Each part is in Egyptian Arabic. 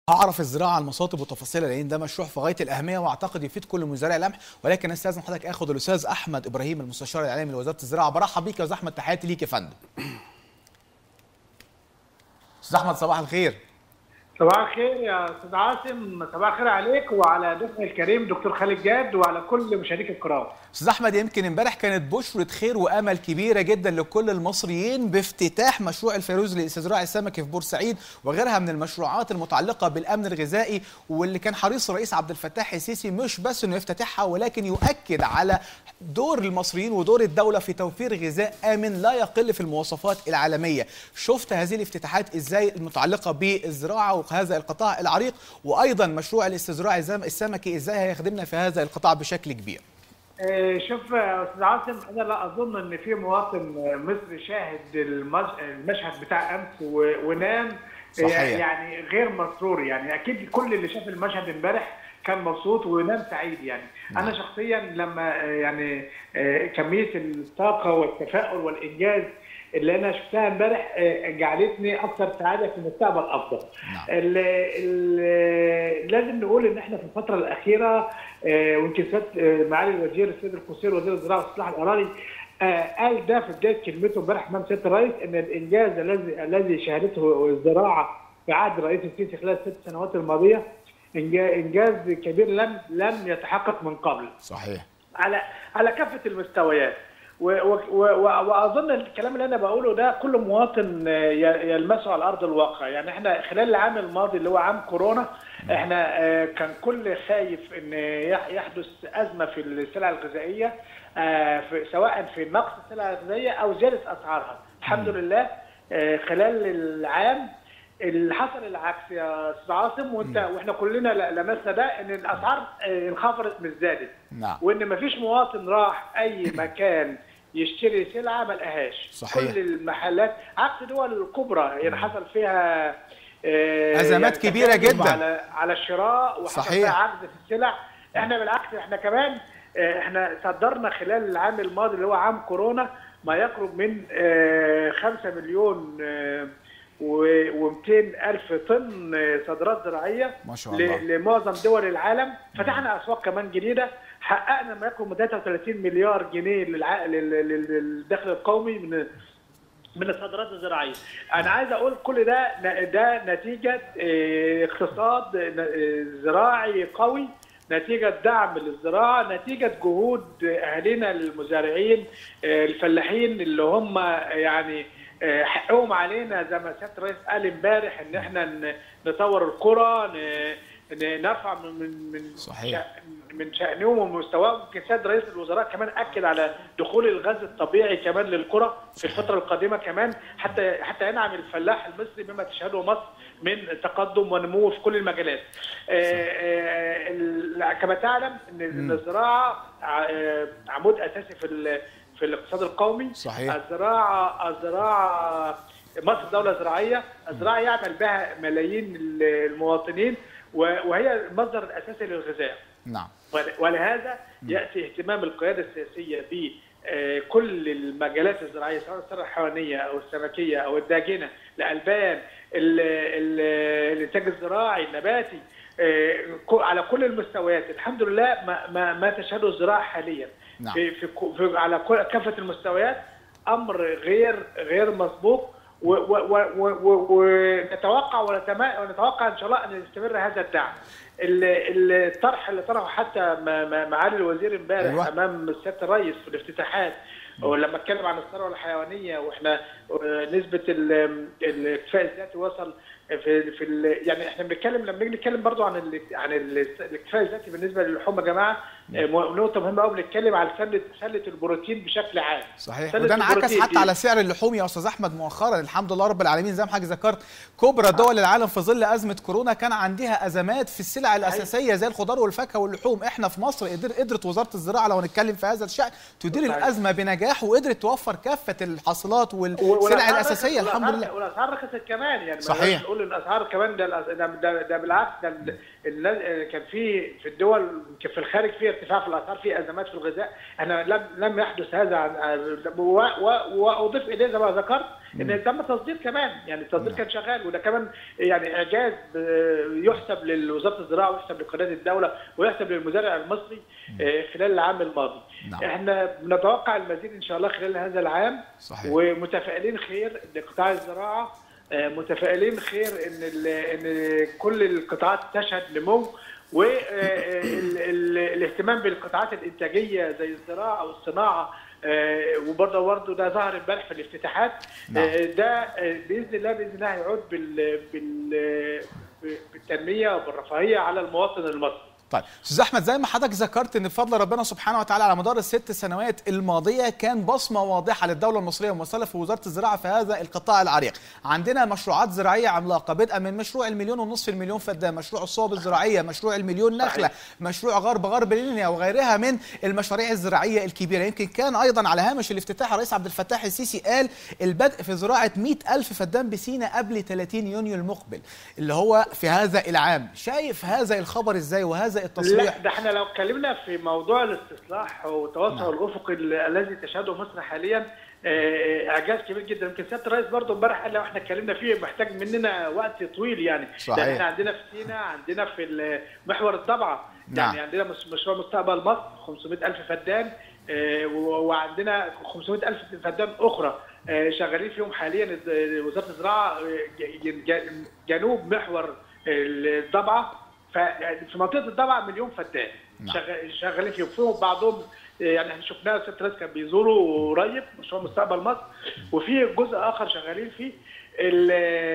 هعرف الزراعه المصاطب وتفاصيلها لان ده مشروع في غايه الاهميه واعتقد يفيد كل مزارع القمح ولكن استاذن حضرتك اخد الاستاذ احمد ابراهيم المستشار الاعلامي لوزاره الزراعه برحب بيك يا استاذ احمد تحياتي ليك يا فندم. استاذ احمد صباح الخير. صباح الخير يا استاذ عاصم صباح الخير عليك وعلى ضيفنا الكريم دكتور خالد جاد وعلى كل مشاهديك الكرام استاذ احمد يمكن امبارح كانت بشره خير وامل كبيره جدا لكل المصريين بافتتاح مشروع الفيروز لاستزراع السمك في بورسعيد وغيرها من المشروعات المتعلقه بالامن الغذائي واللي كان حريص الرئيس عبد الفتاح السيسي مش بس انه يفتتحها ولكن يؤكد على دور المصريين ودور الدوله في توفير غذاء امن لا يقل في المواصفات العالميه شفت هذه الافتتاحات ازاي المتعلقه بالزراعه وهذا القطاع العريق وايضا مشروع الاستزراع السمكي ازاي هيخدمنا في هذا القطاع بشكل كبير شوف يا استاذ عاصم انا لا اظن ان في مواطن مصري شاهد المشهد بتاع امس ونام صحيح. يعني غير مسرور يعني اكيد كل اللي شاف المشهد امبارح كان مبسوط ونام سعيد يعني نعم. انا شخصيا لما يعني كميه الطاقه والتفاؤل والانجاز اللي انا شفتها امبارح جعلتني اكثر سعاده في المستقبل افضل. نعم. ال ال لازم نقول ان احنا في الفتره الاخيره ويمكن سياده معالي الوزير السيد القصير وزير الزراعه واصلاح الاراضي قال ده في بدايه كلمته امبارح امام سياده الرئيس ان الانجاز الذي الذي شهدته الزراعه في عهد الرئيس السيسي خلال الست سنوات الماضيه انجاز كبير لم لم يتحقق من قبل. صحيح. على على كافه المستويات. واظن الكلام اللي انا بقوله ده كل مواطن يلمسه على ارض الواقع يعني احنا خلال العام الماضي اللي هو عام كورونا احنا كان كل خايف ان يحدث ازمه في السلع الغذائيه سواء في نقص السلع الغذائيه او زياده اسعارها الحمد لله خلال العام اللي حصل العكس يا استاذ عاصم وانت واحنا كلنا لمسنا ده ان الاسعار انخفضت مش زادت نعم. وان مفيش مواطن راح اي مكان يشتري سلعه ما لقاهاش صحيح. كل المحلات عكس دول الكبرى يعني حصل فيها ازمات يعني كبيره جدا على على الشراء وحصل صحيح. فيها عجز في السلع احنا بالعكس احنا كمان احنا صدرنا خلال العام الماضي اللي هو عام كورونا ما يقرب من 5 مليون و200 ألف طن صادرات زراعية ما شاء الله. لمعظم دول العالم فتحنا أسواق كمان جديدة حققنا ما يقرب من 33 مليار جنيه للع... للدخل القومي من من الصادرات الزراعيه. انا عايز اقول كل ده ده نتيجه اقتصاد زراعي قوي نتيجة دعم للزراعة نتيجة جهود أهالينا المزارعين الفلاحين اللي هم يعني حقهم علينا زي ما سياده الرئيس قال امبارح ان احنا نطور القرى نرفع من من صحيح. من شانهم ومستواهم يمكن سيد رئيس الوزراء كمان اكد على دخول الغاز الطبيعي كمان للقرى في الفتره القادمه كمان حتى حتى ينعم الفلاح المصري بما تشهده مصر من تقدم ونمو في كل المجالات. كما تعلم ان الزراعه عمود اساسي في في الاقتصاد القومي صحيح. الزراعه الزراعه مصر دوله زراعيه الزراعه يعمل بها ملايين المواطنين وهي المصدر الاساسي للغذاء نعم ولهذا ياتي اهتمام القياده السياسيه بكل المجالات الزراعيه سواء الثروه الحيوانيه او السمكيه او الداجنه الالبان الانتاج الزراعي النباتي على كل المستويات الحمد لله ما, ما, ما تشهده الزراعه حاليا نعم. في, في, في على كافه المستويات امر غير غير مسبوق ونتوقع ونتوقع ان شاء الله ان يستمر هذا الدعم. الطرح اللي طرحه حتى معالي الوزير امبارح أيوة. امام سياده الرئيس في الافتتاحات ولما اتكلم عن الثروه الحيوانيه واحنا نسبه الاكتفاء الذاتي وصل في في يعني احنا بنتكلم لما نيجي نتكلم برضو عن ال عن الاكتفاء الذاتي بالنسبه للحوم يا جماعه نقطه مهمه قوي بنتكلم على سله سله البروتين بشكل عام صحيح وده انعكس حتى على سعر اللحوم يا استاذ احمد مؤخرا الحمد لله رب العالمين زي ما حضرتك ذكرت كبرى دول العالم في ظل ازمه كورونا كان عندها ازمات في السلع الاساسيه زي الخضار والفاكهه واللحوم احنا في مصر قدر قدرت وزاره الزراعه لو هنتكلم في هذا الشان تدير صحيح. الازمه بنجاح وقدرت توفر كافه الحاصلات والسلع الاساسيه الحمد لله والاسعار رخصت كمان يعني صحيح. نقول الاسعار كمان ده ده, ده, ده بالعكس ده كان في في الدول في الخارج في ارتفاع في الاسعار في ازمات في الغذاء احنا لم لم يحدث هذا عن و- و- واضيف اليه زي ما ذكرت ان تم تصدير كمان يعني التصدير كان شغال وده كمان يعني اعجاز آه، يحسب لوزاره الزراعه ويحسب لقناه الدوله ويحسب للمزارع المصري آه، خلال العام الماضي نعم. احنا بنتوقع المزيد ان شاء الله خلال هذا العام صحيح. ومتفائلين خير لقطاع الزراعه آه، متفائلين خير ان ال- ان كل القطاعات تشهد نمو والاهتمام بالقطاعات الانتاجيه زي الزراعه او الصناعه آه، وبرضه برضه ده ظهر امبارح في الافتتاحات نعم. آه، ده آه، باذن الله باذن الله هيعود بال بال بالتنميه وبالرفاهيه على المواطن المصري طيب استاذ احمد زي ما حضرتك ذكرت ان بفضل ربنا سبحانه وتعالى على مدار الست سنوات الماضيه كان بصمه واضحه للدوله المصريه وممثله في وزاره الزراعه في هذا القطاع العريق عندنا مشروعات زراعيه عملاقه بدءا من مشروع المليون ونصف المليون فدان مشروع الصوب الزراعيه مشروع المليون نخله مشروع غرب غرب لينيا وغيرها من المشاريع الزراعيه الكبيره يمكن كان ايضا على هامش الافتتاح الرئيس عبد الفتاح السيسي قال البدء في زراعه 100 ألف فدان بسينا قبل 30 يونيو المقبل اللي هو في هذا العام شايف هذا الخبر ازاي وهذا التصريح لا ده احنا لو اتكلمنا في موضوع الاستصلاح والتوسع نعم. الافقي ال- الذي تشهده مصر حاليا آه، اعجاز كبير جدا يمكن سياده الرئيس برضه امبارح قال لو احنا اتكلمنا فيه محتاج مننا وقت طويل يعني صحيح. لان احنا عندنا في سينا عندنا في ال- محور الضبعه نعم. يعني عندنا مش- مشروع مستقبل مصر 500 الف فدان آه، و- وعندنا 500 الف فدان اخرى آه، شغالين فيهم حاليا الز- وزاره الزراعه آه، ج- ج- جنوب محور الضبعه ففي منطقه الضبعه مليون فدان نعم. شغ- شغالين فيهم فيهم بعضهم يعني احنا شفناه ست ناس كان بيزوروا قريب مشروع مستقبل مصر وفي جزء اخر شغالين فيه ال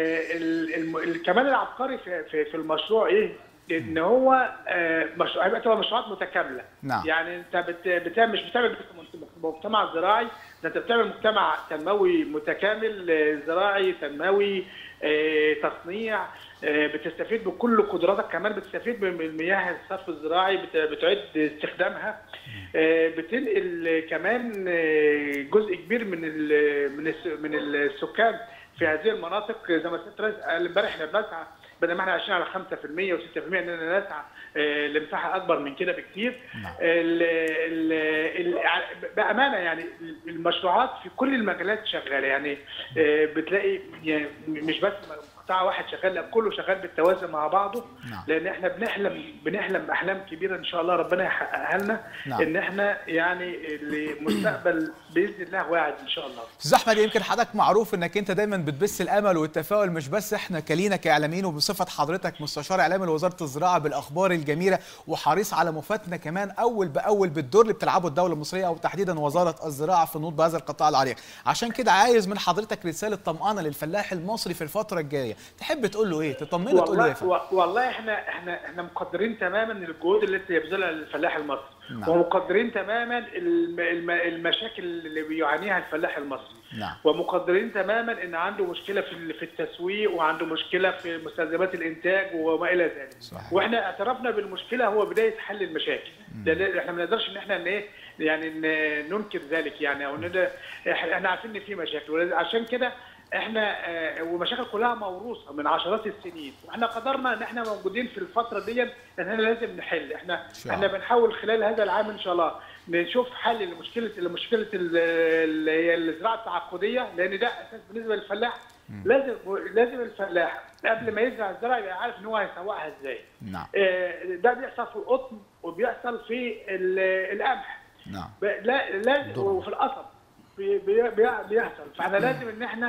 ال ال ال كمان العبقري في, في, في المشروع ايه؟ ان هو آه، مشروع هيبقى تبقى مشروعات متكامله نعم. يعني انت بت- بتعمل مش بتعمل بس مجتمع زراعي ده انت بتعمل مجتمع تنموي متكامل آه، زراعي تنموي آه، تصنيع آه، بتستفيد بكل قدراتك كمان بتستفيد من المياه الصرف الزراعي بت- بتعد استخدامها آه، بتنقل كمان آه، جزء كبير من ال- من الس- من السكان في هذه المناطق زي ما سيادة الرئيس قال امبارح احنا بنسعى بدل ما احنا عايشين على 5% و6% اننا نسعى آه، لمساحه اكبر من كده بكتير نعم. ال ال ال بامانه يعني المشروعات في كل المجالات شغاله يعني آه، بتلاقي يعني مش بس قطاع واحد شغال لا كله شغال بالتوازي مع بعضه نعم. لان احنا بنحلم بنحلم باحلام كبيره ان شاء الله ربنا يحققها لنا نعم. ان احنا يعني لمستقبل باذن الله واعد ان شاء الله استاذ احمد يمكن حضرتك معروف انك انت دايما بتبث الامل والتفاؤل مش بس احنا كلينا كاعلاميين وبصفه حضرتك مستشار اعلامي لوزاره الزراعه بالاخبار الجميله وحريص على مفاتنا كمان اول باول بالدور اللي بتلعبه الدوله المصريه او تحديدا وزاره الزراعه في النهوض بهذا القطاع العريق عشان كده عايز من حضرتك رساله طمانه للفلاح المصري في الفتره الجايه تحب تقول له ايه تطمنه تقول له ايه يا فندم؟ والله والله احنا احنا احنا مقدرين تماما الجهود التي يبذلها الفلاح المصري نعم. ومقدرين تماما الم- الم- المشاكل اللي بيعانيها الفلاح المصري نعم. ومقدرين تماما ان عنده مشكله في ال- في التسويق وعنده مشكله في مستلزمات الانتاج وما الى ذلك صحيح. واحنا اعترفنا بالمشكله هو بدايه حل المشاكل ده احنا ما نقدرش ان احنا ان ايه يعني ن- ننكر ذلك يعني او ندى احنا إحنا عارفين ان في مشاكل ولذ- عشان كده احنا آه، ومشاكل كلها موروثه من عشرات السنين واحنا قدرنا ان احنا موجودين في الفتره دي ان احنا لازم نحل احنا شاء احنا الله. بنحاول خلال هذا العام ان شاء الله نشوف حل لمشكله لمشكله ال- اللي هي الزراعه التعاقديه لان ده اساس بالنسبه للفلاح لازم لازم الفلاح قبل ما يزرع الزرع يبقى عارف ان هو هيسوقها ازاي نعم آه، ده بيحصل في القطن وبيحصل في ال- القمح نعم ب- لا لا وفي القصب بي- بي- بي- بيحصل فاحنا لازم ان احنا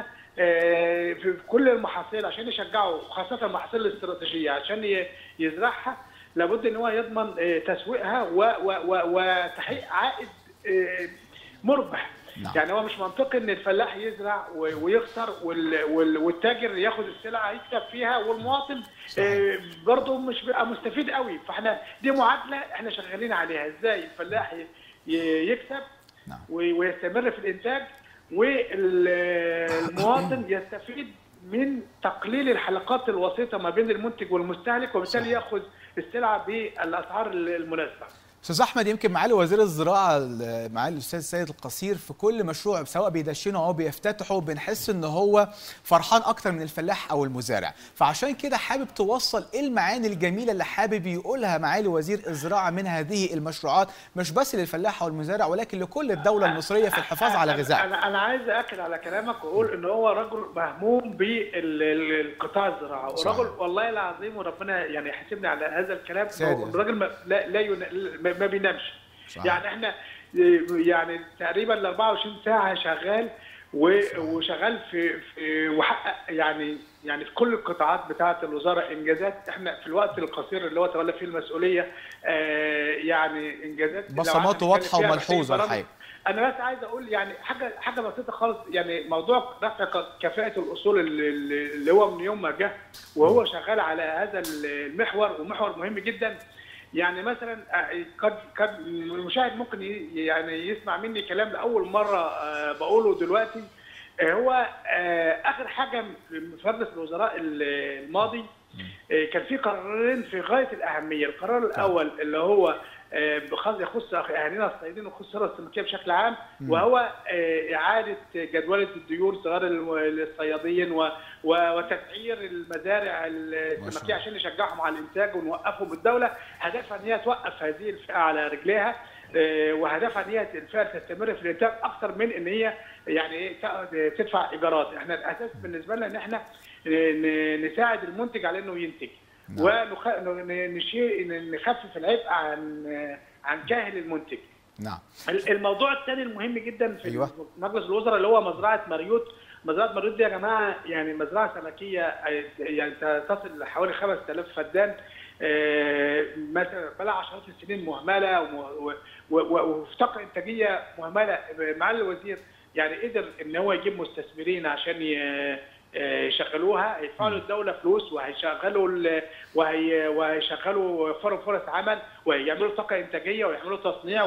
آه، في كل المحاصيل عشان يشجعوا خاصه المحاصيل الاستراتيجيه عشان ي- يزرعها لابد ان هو يضمن آه، تسويقها و- و- و- وتحقيق عائد آه، مربح نعم. يعني هو مش منطقي ان الفلاح يزرع و- ويخسر وال- وال- والتاجر ياخد السلعه يكسب فيها والمواطن آه، برضه مش بيبقى مستفيد قوي فاحنا دي معادله احنا شغالين عليها ازاي الفلاح ي- ي- يكسب نعم. و- ويستمر في الانتاج والمواطن يستفيد من تقليل الحلقات الوسيطه ما بين المنتج والمستهلك وبالتالي صحيح. ياخذ السلعه بالاسعار المناسبه استاذ احمد يمكن معالي وزير الزراعه معالي الاستاذ سيد القصير في كل مشروع سواء بيدشنه او بيفتتحه بنحس ان هو فرحان اكتر من الفلاح او المزارع فعشان كده حابب توصل ايه المعاني الجميله اللي حابب يقولها معالي وزير الزراعه من هذه المشروعات مش بس للفلاح او المزارع ولكن لكل الدوله المصريه في الحفاظ على غذائها انا انا عايز اكد على كلامك واقول ان هو رجل مهموم بالقطاع الزراعي ورجل والله العظيم وربنا يعني يحاسبني على هذا الكلام الراجل لا لا ين... ما بينامش صحيح. يعني احنا يعني تقريبا ال 24 ساعه شغال وشغال في في وحقق يعني يعني في كل القطاعات بتاعه الوزاره انجازات احنا في الوقت القصير اللي هو تولى فيه المسؤوليه آه يعني انجازات بصماته واضحه وملحوظه الحقيقه انا بس عايز اقول يعني حاجه حاجه بسيطه خالص يعني موضوع رفع كفاءه الاصول اللي هو من يوم ما جه وهو شغال على هذا المحور ومحور مهم جدا يعني مثلا قد قد المشاهد ممكن يعني يسمع مني كلام لاول مره بقوله دلوقتي هو اخر حاجه في مجلس الوزراء الماضي كان في قرارين في غايه الاهميه، القرار الاول اللي هو يخص اهالينا الصيادين ويخص الثروه السمكيه بشكل عام وهو اعاده جدوله الديون صغار الصيادين وتسعير المزارع السمكيه عشان نشجعهم على الانتاج ونوقفهم بالدوله هدفها ان هي توقف هذه الفئه على رجليها وهدفها ان هي الفئه تستمر في الانتاج اكثر من ان هي يعني تدفع ايجارات احنا الاساس بالنسبه لنا ان احنا نساعد المنتج على انه ينتج ونخفف العبء عن عن كاهل المنتج. نعم. الموضوع الثاني المهم جدا في أيوة. مجلس الوزراء اللي هو مزرعه مريوت، مزرعه مريوت دي يا جماعه يعني مزرعه سمكيه يعني تصل لحوالي 5000 فدان مثلا بقى عشرات السنين مهمله وفي طاقه انتاجيه مهمله معالي الوزير يعني قدر ان هو يجيب مستثمرين عشان يشغلوها هيدفعوا للدوله فلوس وهيشغلوا وهي وهيشغلوا يوفروا فرص عمل ويعملوا طاقه انتاجيه ويعملوا تصنيع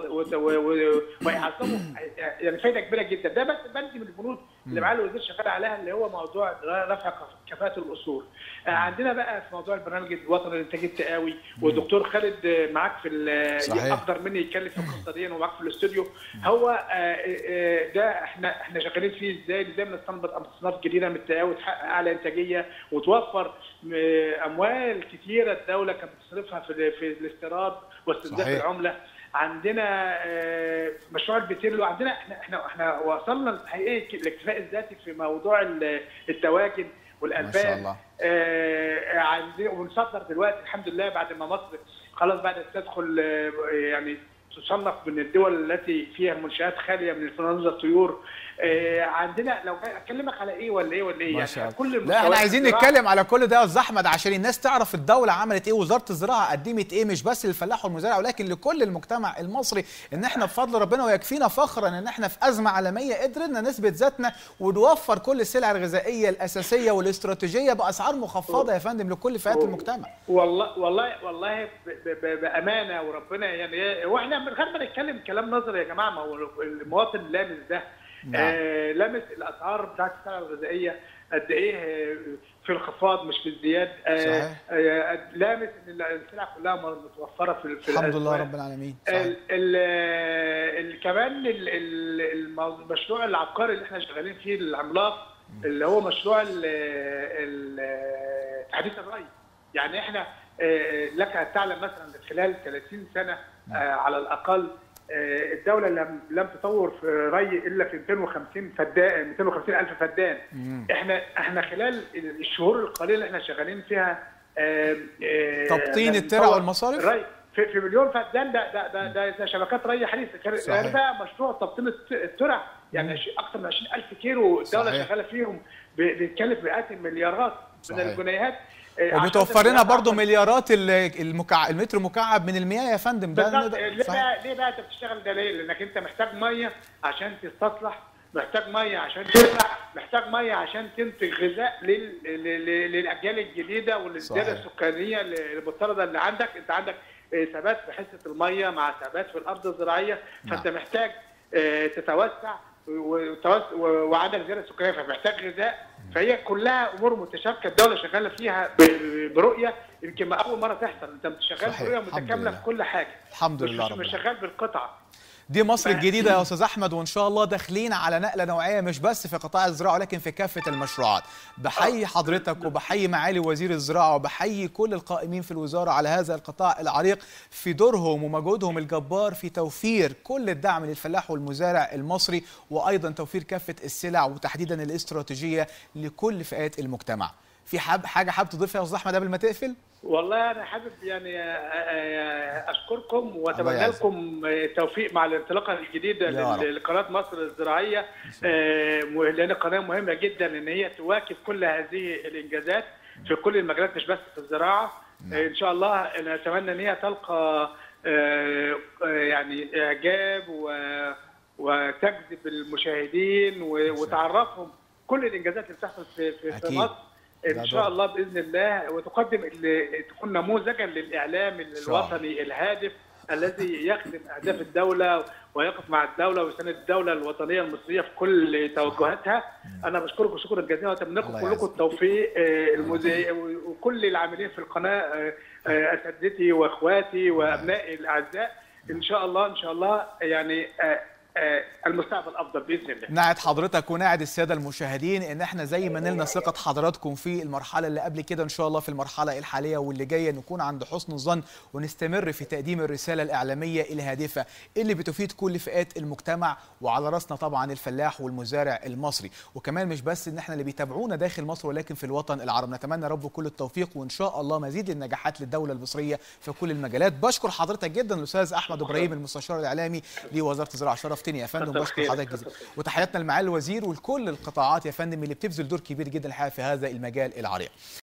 ويعظموا يعني فايده كبيره جدا ده بس بند من البنود اللي معالي الوزير شغال عليها اللي هو موضوع رفع كفاءه الاصول عندنا بقى في موضوع البرنامج الوطني للانتاج التقاوي والدكتور خالد معاك في اقدر مني يتكلم في القصه دي ومعاك في الاستوديو هو ده احنا احنا شغالين فيه ازاي ازاي بنستنبط اصناف جديده من التقاوي تحقق اعلى انتاجيه وتوفر اموال كثيره الدوله كانت بتصرفها في في الاستيراد واستنزاف العمله عندنا مشروع البتيلو عندنا احنا احنا احنا وصلنا الحقيقه الاكتفاء الذاتي في موضوع الدواجن والالبان ما شاء الله آه عندنا ونصدر دلوقتي الحمد لله بعد ما مصر خلاص بعد تدخل يعني تصنف من الدول التي فيها منشات خاليه من انفلونزا الطيور آه عندنا لو اكلمك على ايه ولا ايه ولا ايه ما شاء يعني كل لا احنا عايزين نتكلم على كل ده يا استاذ احمد عشان الناس تعرف الدوله عملت ايه وزاره الزراعه قدمت ايه مش بس للفلاح والمزارع ولكن لكل المجتمع المصري ان احنا بفضل ربنا ويكفينا فخرا ان احنا في ازمه عالميه قدرنا نثبت ذاتنا ونوفر كل السلع الغذائيه الاساسيه والاستراتيجيه باسعار مخفضه يا فندم لكل فئات المجتمع والله والله والله بامانه وربنا يعني واحنا من غير ما نتكلم كلام نظري يا جماعه ما هو المواطن اللامس ده نعم. آه لمس الاسعار بتاعت السلع الغذائيه قد ايه في الانخفاض مش في الزياد آه آه لامس ان السلع كلها متوفره في, في الحمد لله رب العالمين ال ال ال كمان المشروع العبقري اللي احنا شغالين فيه العملاق اللي هو مشروع تحديث الري يعني احنا لك ان تعلم مثلا خلال 30 سنه على الاقل الدولة لم لم تطور في ري الا في 250 فدان 250 الف فدان احنا احنا خلال الشهور القليله اللي احنا شغالين فيها تبطين الترع والمصارف ري في, في مليون فدان ده ده ده, ده, ده شبكات ري حديثه كان ده مشروع تبطين الترع يعني اكثر من 20000 كيلو الدوله شغاله فيهم بيتكلف مئات المليارات من الجنيهات وبتوفر لنا برضه مليارات المكع... المتر المكعب من المياه يا فندم ده ليه بقى ليه بقى انت بتشتغل ده ليه؟ لانك انت محتاج ميه عشان تستصلح محتاج ميه عشان تزرع محتاج ميه عشان تنتج غذاء لل... لل... للاجيال الجديده وللزياده السكانيه المفترضه اللي عندك انت عندك ثبات في حصه الميه مع ثبات في الارض الزراعيه فانت محتاج تتوسع وعندك زياده سكانيه فمحتاج غذاء فهي كلها امور متشابكه الدوله شغاله فيها ب- برؤيه يمكن ما اول مره تحصل انت شغال صحيح. برؤيه الحمد متكامله لله. في كل حاجه الحمد مش لله مش, رب مش العالمين. شغال بالقطعه دي مصر الجديدة يا أستاذ أحمد وإن شاء الله داخلين على نقلة نوعية مش بس في قطاع الزراعة ولكن في كافة المشروعات بحيي حضرتك وبحيي معالي وزير الزراعة وبحيي كل القائمين في الوزارة على هذا القطاع العريق في دورهم ومجهودهم الجبار في توفير كل الدعم للفلاح والمزارع المصري وأيضا توفير كافة السلع وتحديدا الاستراتيجية لكل فئات المجتمع في حاب حاجة حابب تضيفها يا أستاذ أحمد قبل ما تقفل؟ والله انا حابب يعني آه، آه، اشكركم الله واتمنى يعزك. لكم التوفيق مع الانطلاقه الجديده يا رب. لل- لقناه مصر الزراعيه آه، م- لان قناه مهمه جدا ان هي تواكب كل هذه الانجازات في كل المجالات مش بس في الزراعه آه، ان شاء الله انا اتمنى ان هي تلقى آه، آه، يعني اعجاب و- وتجذب المشاهدين و- وتعرفهم كل الانجازات اللي بتحصل في في, في أكيد. مصر ده ان دور. شاء الله باذن الله وتقدم ال- تكون نموذجا للاعلام شاء الله. الوطني الهادف الذي يخدم اهداف الدوله ويقف مع الدوله ويساند الدوله الوطنيه المصريه في كل توجهاتها انا بشكركم شكرا جزيلا واتمنى لكم الله كلكم يعزك. التوفيق آه، المذيع وكل العاملين في القناه آه، آه، اساتذتي واخواتي وابنائي الاعزاء ان شاء الله ان شاء الله يعني آه، آه، المستقبل افضل باذن الله نعد حضرتك ونعد الساده المشاهدين ان احنا زي ما نلنا ثقه حضراتكم في المرحله اللي قبل كده ان شاء الله في المرحله الحاليه واللي جايه نكون عند حسن الظن ونستمر في تقديم الرساله الاعلاميه الهادفه اللي بتفيد كل فئات المجتمع وعلى راسنا طبعا الفلاح والمزارع المصري وكمان مش بس ان احنا اللي بيتابعونا داخل مصر ولكن في الوطن العربي نتمنى رب كل التوفيق وان شاء الله مزيد النجاحات للدوله المصريه في كل المجالات بشكر حضرتك جدا الاستاذ احمد ابراهيم المستشار الاعلامي لوزاره الزراعه شرفتني يا فندم كتر بشكر خيرك، حضرتك كتر جزيلا خيرك. وتحياتنا لمعالي الوزير ولكل القطاعات يا فندم اللي بتبذل دور كبير جدا الحقيقه في هذا المجال العريق